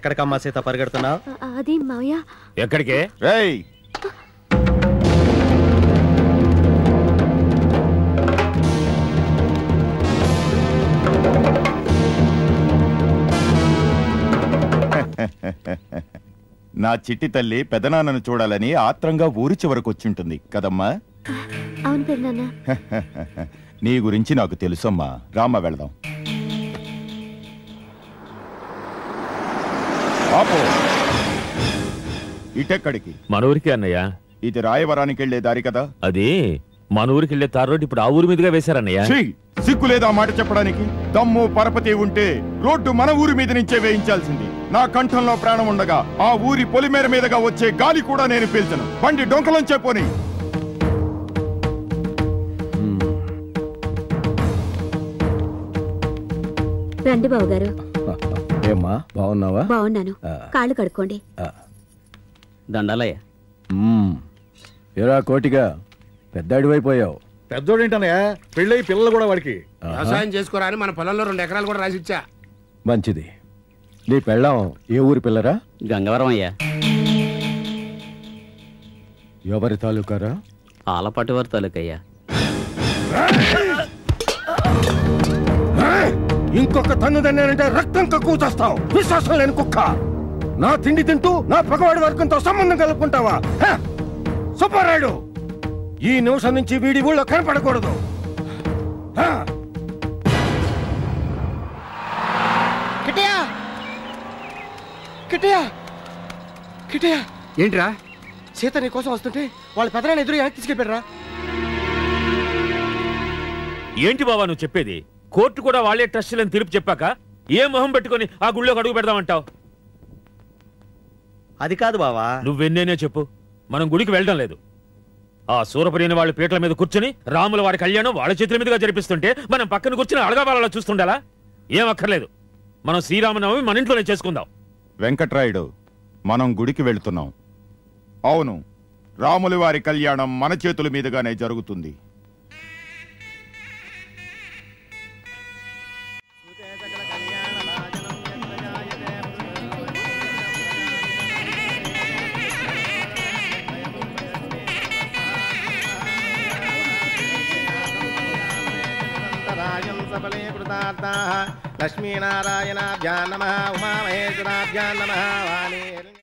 ఎక్కడికమ్మా సీత పరిగెడుతున్నావు అ- అది మావయ్య ఎక్కడికే రేయ్ నా చిట్టి తల్లి పెదనాన్నను చూడాలని ఆత్రంగా ఊరి చివరకు వచ్చింటుంది కదమ్మా అవును పెద్దనాన్న నీ గురించి నాకు తెలుసమ్మా రామ వెళదాం ఆపో ఇటెక్కడికి మన ఊరికి అన్నయ్య ఇది రాయవరానికి వెళ్లే దారి కదా అది మన ఊరికి వెళ్ళే తార్ రోడ్డు ఇప్పుడు ఆ ఊరి మీదుగా వేశారన్నయ్య ఛీ! సిగ్గు లేదా మాట చెప్పడానికి దమ్ము పరపతి ఉంటే రోడ్డు మన ఊరి మీద నుంచే వేయించాల్సింది నా కంఠంలో ప్రాణం ఉండగా ఆ ఊరి పొలిమేర మీదగా వచ్చే గాలి కూడా నేను పీల్చను బండి డొంకలోంచే పోని రండి బాబు గారు ఏమ్మా బాగున్నావా బాగున్నాను ఆ. కాళ్ళు కడుక్కోండి దండాలయ్య మ్మ్. ఏరా కోటిగా పెద్దాడివైపోయావు పెద్దోడేంటనయ్యా పెళ్ళయి పిల్లలు కూడా వాడికి వ్యవసాయం చేసుకోరా అని మన పొలంలో రెండు ఎకరాలు కూడా రాసిచ్చా మంచిది నీ పెళ్ళాం ఏ ఊరి పిల్లరా గంగవరం అయ్యా ఎవరి తాలూకారా ఆలపాటివారి తాలూకయ్యా ఇంకొక తన్ను తన్నానంటే రక్తం కక్కువ చేస్తావు విశ్వాసం లేని కుక్క నా తిండి తింటూ నా పగవాడి వర్గంతో సంబంధం కలుపుకుంటావా హ! సుబ్బారాయుడు ఈ నిమిషం నుంచి వీడి ఊళ్ళో కనపడకూడదు హ! కిటయా కిటయా కిటయా ఏంట్రా సీత నీ కోసం వస్తుంటే వాళ్ళ పెదనాన్ని ఎదురు వెనక్కి తీసుకెళ్ళారా ఏంటి బావా నువ్వు చెప్పేది కోర్టు కూడా వాళ్ళే ట్రస్టులని తీర్పు చెప్పాక ఏ మొహం పెట్టుకొని ఆ గుళ్ళోకి అడుగు పెడదామంటావు అది కాదు బావా నువ్వెన్నేనే చెప్పు మనం గుడికి వెళ్ళడం లేదు ఆ సూరపరిని వాళ్ళ పీటల మీద కూర్చొని రాముల వారి కళ్యాణం వాళ్ళ చేతుల మీదుగా జరిపిస్తుంటే మనం పక్కన కూర్చుని అడగాబాలలో చూస్తుండాలా ఏం అక్కర్లేదు మనం శ్రీరామనవమి మన ఇంట్లోనే చేసుకుందాం వెంకట్రాయుడు మనం గుడికి వెళ్తున్నాం అవును రాముల వారి కళ్యాణం మన చేతుల మీదుగానే జరుగుతుంది లక్ష్మీనారాయణాభ్యా నమ ఉమామహేశ్వరాభ్యా నమ వాణి